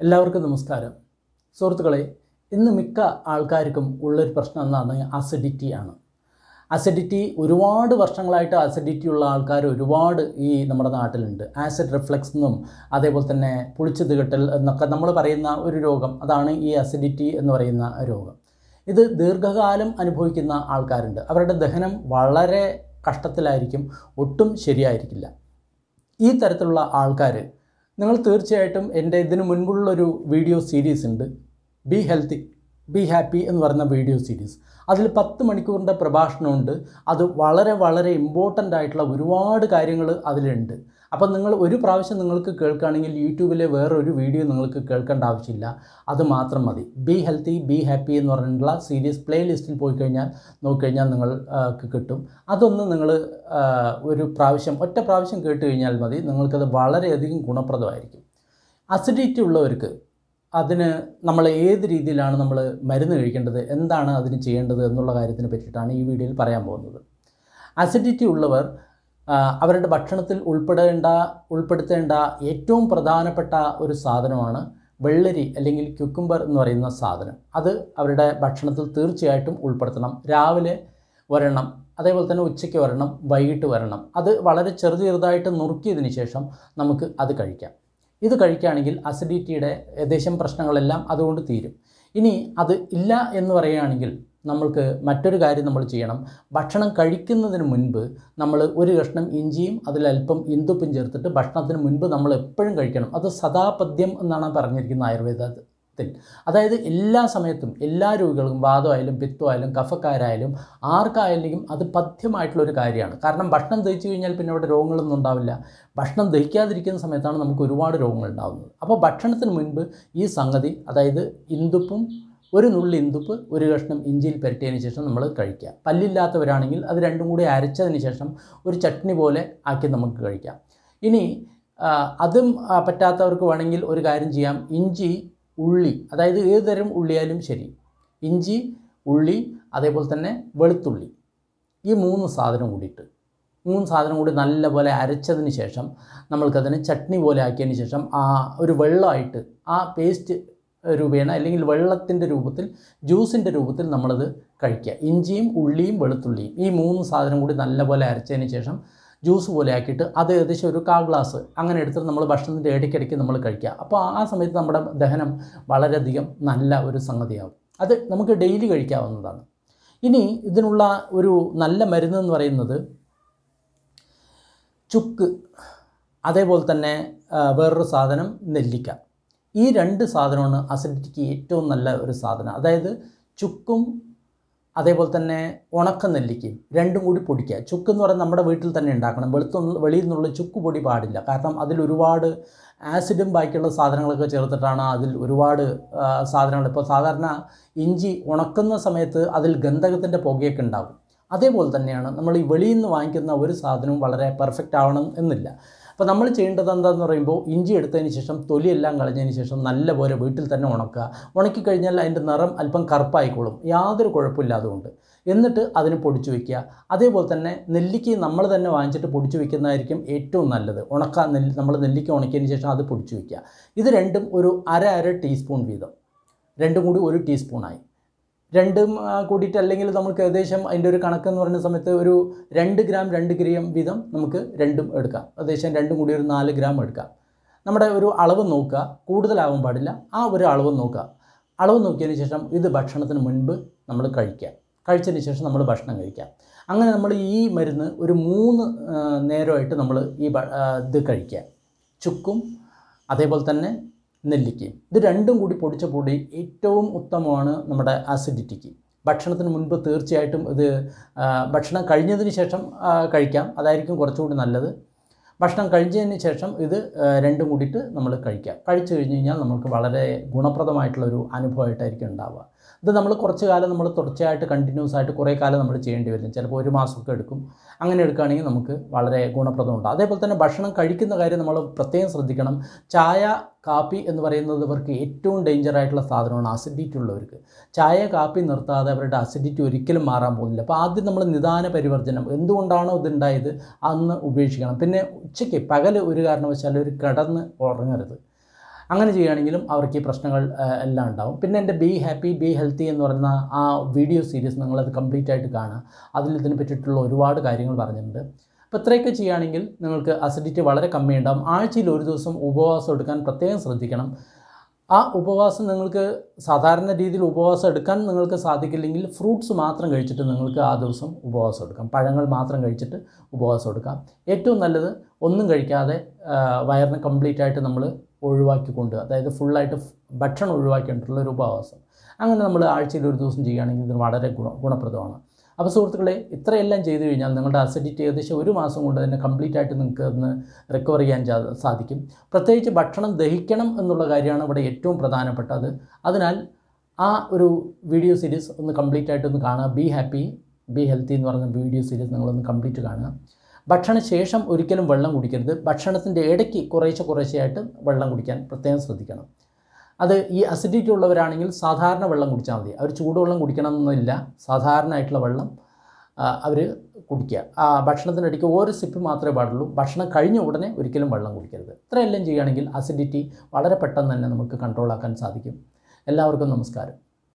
എല്ലാവർക്കും നമസ്കാരം സുഹൃത്തുക്കളെ ഇന്ന് മിക്ക ആൾക്കാർക്കും ഉള്ളൊരു പ്രശ്നം എന്നാണ് അസിഡിറ്റി ആണ് അസിഡിറ്റി ഒരുപാട് വർഷങ്ങളായിട്ട് അസിഡിറ്റി ഉള്ള ആൾക്കാർ ഒരുപാട് ഈ നമ്മുടെ നാട്ടിലുണ്ട് ആസിഡ് റിഫ്ലക്സ് എന്നും അതേപോലെ തന്നെ പുളിച്ചു തികട്ടൽ എന്നൊക്കെ നമ്മൾ പറയുന്ന ഒരു രോഗം അതാണ് ഈ അസിഡിറ്റി എന്ന് പറയുന്ന രോഗം ഇത് ദീർഘകാലം അനുഭവിക്കുന്ന ആൾക്കാരുണ്ട് അവരുടെ ദഹനം വളരെ കഷ്ടത്തിലായിരിക്കും ഒട്ടും ശരിയായിരിക്കില്ല ഈ തരത്തിലുള്ള ആൾക്കാർ നിങ്ങൾ തീർച്ചയായിട്ടും എൻ്റെ ഇതിന് മുൻപുള്ളൊരു വീഡിയോ സീരീസ് ഉണ്ട് ബി ഹെൽത്തി ബി ഹാപ്പി എന്ന് പറയുന്ന വീഡിയോ സീരീസ് അതിൽ പത്ത് മണിക്കൂറിൻ്റെ പ്രഭാഷണമുണ്ട് അത് വളരെ വളരെ ഇമ്പോർട്ടൻ്റ് ആയിട്ടുള്ള ഒരുപാട് കാര്യങ്ങൾ അതിലുണ്ട് അപ്പം നിങ്ങൾ ഒരു പ്രാവശ്യം നിങ്ങൾക്ക് കേൾക്കുകയാണെങ്കിൽ യൂട്യൂബിലെ വേറൊരു വീഡിയോ നിങ്ങൾക്ക് കേൾക്കേണ്ട ആവശ്യമില്ല അത് മാത്രം മതി ബി ഹെൽത്തി ബി ഹാപ്പി എന്ന് പറഞ്ഞിട്ടുള്ള സീരീസ് പ്ലേ ലിസ്റ്റിൽ പോയി കഴിഞ്ഞാൽ നോക്കിക്കഴിഞ്ഞാൽ നിങ്ങൾക്ക് കിട്ടും അതൊന്ന് നിങ്ങൾ ഒരു പ്രാവശ്യം ഒറ്റ പ്രാവശ്യം കേട്ട് കഴിഞ്ഞാൽ മതി നിങ്ങൾക്കത് വളരെയധികം ഗുണപ്രദമായിരിക്കും അസിഡിറ്റി ഉള്ളവർക്ക് അതിന് നമ്മൾ ഏത് രീതിയിലാണ് നമ്മൾ മരുന്ന് കഴിക്കേണ്ടത് എന്താണ് അതിന് ചെയ്യേണ്ടത് എന്നുള്ള കാര്യത്തിനെ പറ്റിയിട്ടാണ് ഈ വീഡിയോയിൽ പറയാൻ പോകുന്നത് അസിഡിറ്റി ഉള്ളവർ ആ, അവരുടെ ഭക്ഷണത്തിൽ ഉൾപ്പെടേണ്ട ഉൾപ്പെടുത്തേണ്ട ഏറ്റവും പ്രധാനപ്പെട്ട ഒരു സാധനമാണ് വെള്ളരി അല്ലെങ്കിൽ ക്യുക്കുംബർ എന്ന് പറയുന്ന സാധനം അത് അവരുടെ ഭക്ഷണത്തിൽ തീർച്ചയായിട്ടും ഉൾപ്പെടുത്തണം രാവിലെ ഒരെണ്ണം അതേപോലെ തന്നെ ഉച്ചയ്ക്ക് ഒരെണ്ണം വൈകിട്ട് ഒരെണ്ണം അത് വളരെ ചെറു ചെറുതായിട്ട് നുറുക്കിയതിന് ശേഷം നമുക്ക് അത് കഴിക്കാം ഇത് കഴിക്കുകയാണെങ്കിൽ അസിഡിറ്റിയുടെ ഏകദേശം പ്രശ്നങ്ങളെല്ലാം അതുകൊണ്ട് തീരും ഇനി അത് ഇല്ല എന്ന് പറയുകയാണെങ്കിൽ നമ്മൾക്ക് മറ്റൊരു കാര്യം നമ്മൾ ചെയ്യണം ഭക്ഷണം കഴിക്കുന്നതിന് മുൻപ് നമ്മൾ ഒരു കഷ്ണം ഇഞ്ചിയും അതിലല്പം ഇന്ദുപ്പും ചേർത്തിട്ട് ഭക്ഷണത്തിന് മുൻപ് നമ്മൾ എപ്പോഴും കഴിക്കണം അത് സദാപദ്യം എന്നാണ് പറഞ്ഞിരിക്കുന്നത് ആയുർവേദത്തിൽ അതായത് എല്ലാ സമയത്തും എല്ലാ രോഗികൾക്കും വാദമായാലും പിത്തമായാലും കഫക്കാരായാലും ആർക്കായാലും അത് പഥ്യമായിട്ടുള്ള ഒരു കാര്യമാണ് കാരണം ഭക്ഷണം ദഹിച്ചു കഴിഞ്ഞാൽ പിന്നെ അവിടെ രോഗങ്ങളൊന്നും ഉണ്ടാവില്ല ഭക്ഷണം ദഹിക്കാതിരിക്കുന്ന സമയത്താണ് നമുക്ക് ഒരുപാട് രോഗങ്ങൾ ഉണ്ടാകുന്നത് അപ്പോൾ ഭക്ഷണത്തിന് മുൻപ് ഈ സംഗതി അതായത് ഇന്ദുപ്പും ഒരു നുള്ളി ഇന്ദുപ്പ് ഒരു കഷ്ണം ഇഞ്ചിയിൽ പുരട്ടിയതിന് ശേഷം നമ്മൾ കഴിക്കുക പല്ലില്ലാത്തവരാണെങ്കിൽ അത് രണ്ടും കൂടി അരച്ചതിന് ശേഷം ഒരു ചട്നി പോലെ ആക്കി നമുക്ക് കഴിക്കാം ഇനി ആ, അതും ആ, പറ്റാത്തവർക്ക് വേണമെങ്കിൽ ഒരു കാര്യം ചെയ്യാം ഇഞ്ചി ഉള്ളി അതായത് ഏത് തരം ഉള്ളിയാലും ശരി ഇഞ്ചി ഉള്ളി അതേപോലെ തന്നെ വെളുത്തുള്ളി ഈ മൂന്ന് സാധനം കൂടിയിട്ട് മൂന്ന് സാധനം കൂടി നല്ലപോലെ അരച്ചതിന് ശേഷം നമ്മൾക്കതിനെ ചട്നി പോലെ ആക്കിയതിന് ശേഷം ആ ഒരു വെള്ളമായിട്ട് ആ പേസ്റ്റ് രൂപേണ അല്ലെങ്കിൽ വെള്ളത്തിൻ്റെ രൂപത്തിൽ ജ്യൂസിൻ്റെ രൂപത്തിൽ നമ്മളത് കഴിക്കുക ഇഞ്ചിയും ഉള്ളിയും വെളുത്തുള്ളിയും ഈ മൂന്ന് സാധനം കൂടി നല്ലപോലെ അരച്ചതിന് ശേഷം ജ്യൂസ് പോലെ ആക്കിയിട്ട് അത് ഏകദേശം ഒരു കാ ഗ്ലാസ് അങ്ങനെ എടുത്തിട്ട് നമ്മൾ ഭക്ഷണത്തിൻ്റെ ഇടയ്ക്കിടയ്ക്ക് നമ്മൾ കഴിക്കുക അപ്പോൾ ആ സമയത്ത് നമ്മുടെ ദഹനം വളരെയധികം നല്ല ഒരു സംഗതിയാകും അത് നമുക്ക് ഡെയിലി കഴിക്കാവുന്നതാണ് ഇനി ഇതിനുള്ള ഒരു നല്ല മരുന്ന് എന്ന് പറയുന്നത് ചുക്ക് അതേപോലെ തന്നെ ആ, വേറൊരു സാധനം നെല്ലിക്ക ഈ രണ്ട് സാധനമാണ് അസിഡിറ്റിക്ക് ഏറ്റവും നല്ല ഒരു സാധനം അതായത് ചുക്കും അതേപോലെ തന്നെ ഉണക്ക നെല്ലിക്കയും രണ്ടും കൂടി പൊടിക്കുക ചുക്ക് എന്ന് പറയുന്നത് നമ്മുടെ വീട്ടിൽ തന്നെ ഉണ്ടാക്കണം വെളുത്തു വെളിയിൽ നിന്നുള്ള ചുക്ക് പൊടി പാടില്ല കാരണം അതിൽ ഒരുപാട് ആസിഡും ബാക്കിയുള്ള സാധനങ്ങളൊക്കെ ചേർത്തിട്ടാണ് അതിൽ ഒരുപാട് ആ, സാധനങ്ങൾ ഇപ്പോൾ സാധാരണ ഇഞ്ചി ഉണക്കുന്ന സമയത്ത് അതിൽ ഗന്ധകത്തിൻ്റെ പുകയൊക്കെ ഉണ്ടാകും അതേപോലെ തന്നെയാണ് നമ്മൾ ഈ വെളിയിൽ നിന്ന് വാങ്ങിക്കുന്ന ഒരു സാധനവും വളരെ പെർഫെക്റ്റ് ആവണം എന്നില്ല അപ്പോൾ നമ്മൾ ചെയ്യേണ്ടത് എന്താണെന്ന് പറയുമ്പോൾ ഇഞ്ചി എടുത്തതിന് ശേഷം തൊലിയെല്ലാം കളഞ്ഞതിന് ശേഷം നല്ലപോലെ വീട്ടിൽ തന്നെ ഉണക്കുക ഉണക്കി കഴിഞ്ഞാൽ അതിൻ്റെ നിറം അല്പം കറുപ്പായിക്കോളും യാതൊരു കുഴപ്പമില്ല അതുകൊണ്ട് എന്നിട്ട് അതിന് പൊടിച്ചു വയ്ക്കുക അതേപോലെ തന്നെ നെല്ലിക്ക നമ്മൾ തന്നെ വാങ്ങിച്ചിട്ട് പൊടിച്ചു വയ്ക്കുന്നതായിരിക്കും ഏറ്റവും നല്ലത് ഉണക്ക നെല്ല് നമ്മൾ നെല്ലിക്ക ഉണക്കിയതിന് ശേഷം അത് പൊടിച്ചു വയ്ക്കുക ഇത് രണ്ടും ഒരു അര അര ടീസ്പൂൺ വീതം രണ്ടും കൂടി ഒരു ടീസ്പൂണായി രണ്ടും ആ, കൂടിയിട്ട് അല്ലെങ്കിൽ നമുക്ക് ഏകദേശം അതിൻ്റെ ഒരു കണക്കെന്ന് പറയുന്ന സമയത്ത് ഒരു രണ്ട് ഗ്രാം രണ്ട് ഗ്രാം വീതം നമുക്ക് രണ്ടും എടുക്കാം ഏകദേശം രണ്ടും കൂടി ഒരു നാല് ഗ്രാം എടുക്കാം നമ്മുടെ ഒരു അളവ് നോക്കുക കൂടുതലാവാൻ പാടില്ല ആ ഒരു അളവ് നോക്കുക അളവ് നോക്കിയതിന് ശേഷം ഇത് ഭക്ഷണത്തിന് മുൻപ് നമ്മൾ കഴിക്കുക കഴിച്ചതിന് ശേഷം നമ്മൾ ഭക്ഷണം കഴിക്കുക അങ്ങനെ നമ്മൾ ഈ മരുന്ന് ഒരു മൂന്ന് ആ, നേരമായിട്ട് നമ്മൾ ഈ ഭ- ആ, ഇത് കഴിക്കുക ചുക്കും അതേപോലെ തന്നെ നെല്ലിക്കയും ഇത് രണ്ടും കൂടി പൊടിച്ച പൊടി ഏറ്റവും ഉത്തമമാണ് നമ്മുടെ ആസിഡിറ്റിക്ക് ഭക്ഷണത്തിന് മുൻപ് തീർച്ചയായിട്ടും ഇത് ആ, ഭക്ഷണം കഴിഞ്ഞതിന് ശേഷം ആ, കഴിക്കാം അതായിരിക്കും കുറച്ചുകൂടി നല്ലത് ഭക്ഷണം കഴിച്ചതിന് ശേഷം ഇത് ആ, രണ്ടും കൂടിയിട്ട് നമ്മൾ കഴിക്കാം കഴിച്ചു കഴിഞ്ഞ് കഴിഞ്ഞാൽ നമുക്ക് വളരെ ഗുണപ്രദമായിട്ടുള്ളൊരു അനുഭവമായിട്ടായിരിക്കും ഉണ്ടാവുക ഇത് നമ്മൾ കുറച്ച് കാലം നമ്മൾ തുടർച്ചയായിട്ട് കണ്ടിന്യൂസ് ആയിട്ട് കുറേ കാലം നമ്മൾ ചെയ്യേണ്ടി വരും ചിലപ്പോൾ ഒരു മാസമൊക്കെ എടുക്കും അങ്ങനെ എടുക്കുകയാണെങ്കിൽ നമുക്ക് വളരെ ഗുണപ്രദമുണ്ട് അതേപോലെ തന്നെ ഭക്ഷണം കഴിക്കുന്ന കാര്യം നമ്മൾ പ്രത്യേകം ശ്രദ്ധിക്കണം ചായ കാപ്പി എന്ന് പറയുന്നത് ഇവർക്ക് ഏറ്റവും ഡേഞ്ചർ ആയിട്ടുള്ള സാധനമാണ് അസിഡിറ്റി ഉള്ളവർക്ക് ചായ കാപ്പി നിർത്താതെ അവരുടെ അസിഡിറ്റി ഒരിക്കലും മാറാൻ പോകുന്നില്ല അപ്പോൾ ആദ്യം നമ്മൾ നിദാന പരിവർജനം എന്തുകൊണ്ടാണോ ഇതുണ്ടായത് അന്ന് ഉപേക്ഷിക്കണം പിന്നെ ഉച്ചയ്ക്ക് പകൽ ഒരു കാരണവശാലും ഒരു കിടന്ന് ഉറങ്ങരുത് അങ്ങനെ ചെയ്യുകയാണെങ്കിലും അവർക്ക് ഈ പ്രശ്നങ്ങൾ ആ, എല്ലാം ഉണ്ടാവും പിന്നെ എൻ്റെ ബി ഹാപ്പി ബി ഹെൽത്തി എന്ന് പറയുന്ന ആ വീഡിയോ സീരീസ് നിങ്ങളത് കംപ്ലീറ്റ് ആയിട്ട് കാണുക അതിൽ ഇതിനെ പറ്റിയിട്ടുള്ള ഒരുപാട് കാര്യങ്ങൾ പറഞ്ഞിട്ടുണ്ട് അപ്പോൾ ഇത്രയൊക്കെ ചെയ്യുകയാണെങ്കിൽ നിങ്ങൾക്ക് അസിഡിറ്റി വളരെ കമ്മി ഉണ്ടാകും ആഴ്ചയിൽ ഒരു ദിവസം ഉപവാസം എടുക്കാൻ പ്രത്യേകം ശ്രദ്ധിക്കണം ആ ഉപവാസം നിങ്ങൾക്ക് സാധാരണ രീതിയിൽ ഉപവാസം എടുക്കാൻ നിങ്ങൾക്ക് സാധിക്കില്ലെങ്കിൽ ഫ്രൂട്ട്സ് മാത്രം കഴിച്ചിട്ട് നിങ്ങൾക്ക് ആ ദിവസം ഉപവാസം എടുക്കാം പഴങ്ങൾ മാത്രം കഴിച്ചിട്ട് ഉപവാസം എടുക്കാം ഏറ്റവും നല്ലത് ഒന്നും കഴിക്കാതെ ആ, വയറിനെ കംപ്ലീറ്റ് ആയിട്ട് നമ്മൾ ഒഴിവാക്കിക്കൊണ്ട് അതായത് ഫുള്ളായിട്ട് ഭക്ഷണം ഒഴിവാക്കിയിട്ടുള്ള ഒരു ഉപവാസം അങ്ങനെ നമ്മൾ ആഴ്ചയിൽ ഒരു ദിവസം ചെയ്യുകയാണെങ്കിൽ ഇത് വളരെ ഗുണ ഗുണപ്രദമാണ് അപ്പോൾ സുഹൃത്തുക്കളെ ഇത്രയെല്ലാം ചെയ്തു കഴിഞ്ഞാൽ നിങ്ങളുടെ അസിഡിറ്റി ഏകദേശം ഒരു മാസം കൊണ്ട് തന്നെ കംപ്ലീറ്റ് ആയിട്ട് നിങ്ങൾക്ക് ഒന്ന് റിക്കവർ ചെയ്യാൻ ജാ- സാധിക്കും പ്രത്യേകിച്ച് ഭക്ഷണം ദഹിക്കണം എന്നുള്ള കാര്യമാണ് ഇവിടെ ഏറ്റവും പ്രധാനപ്പെട്ടത് അതിനാൽ ആ ഒരു വീഡിയോ സീരീസ് ഒന്ന് കംപ്ലീറ്റ് ആയിട്ടൊന്ന് കാണുക ബി ഹാപ്പി ബി ഹെൽത്തി എന്ന് പറയുന്ന വീഡിയോ സീരീസ് നിങ്ങളൊന്ന് കംപ്ലീറ്റ് കാണുക ഭക്ഷണശേഷം ഒരിക്കലും വെള്ളം കുടിക്കരുത് ഭക്ഷണത്തിൻ്റെ ഇടയ്ക്ക് കുറേശ്ശെ കുറേശ്ശെയായിട്ട് വെള്ളം കുടിക്കാൻ പ്രത്യേകം ശ്രദ്ധിക്കണം അത് ഈ അസിഡിറ്റി ഉള്ളവരാണെങ്കിൽ സാധാരണ വെള്ളം കുടിച്ചാൽ മതി അവർ ചൂടുവെള്ളം കുടിക്കണം എന്നില്ല സാധാരണ ആയിട്ടുള്ള വെള്ളം അവർ കുടിക്കുക ആ ഭക്ഷണത്തിനിടയ്ക്ക് ഒരു സിപ്പ് മാത്രമേ പാടുള്ളൂ ഭക്ഷണം കഴിഞ്ഞ ഉടനെ ഒരിക്കലും വെള്ളം കുടിക്കരുത് ഇത്രയെല്ലാം ചെയ്യുകയാണെങ്കിൽ അസിഡിറ്റി വളരെ പെട്ടെന്ന് തന്നെ നമുക്ക് കൺട്രോൾ ആക്കാൻ സാധിക്കും എല്ലാവർക്കും നമസ്കാരം